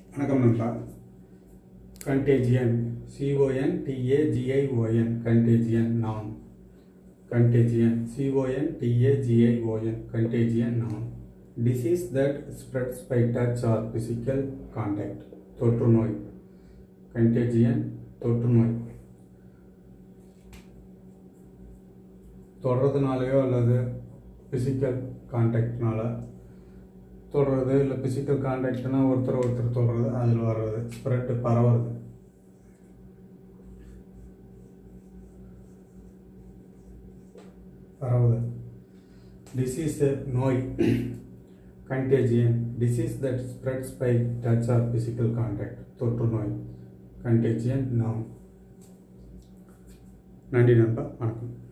வணக்கம் நண்பா contagion C O N T A G I O N contagion நான் கண்டேஜியன் சிஓஎன் டிஏஜிஐஓஎன் கண்டேஜியன் நான் disease that spreads by touch or physical contact தொற்றுநோய் contagion தொற்றுநோய் தொடுறதுனாலையோ அல்லது ஃபிசிக்கல் கான்டாக்ட்னால தொடுறது இல்லை ஃபிசிக்கல் கான்டாக்ட்னா ஒருத்தர் ஒருத்தர் தொடுறது அதில் வர்றது ஸ்ப்ரெட்டு பரவுறது பரவுதல் டிசீஸ் நோய் contagion disease that spreads by touch or physical contact தொற்று நோய் கண்டேஜியன் நாம் நன்றி நண்பா வணக்கம்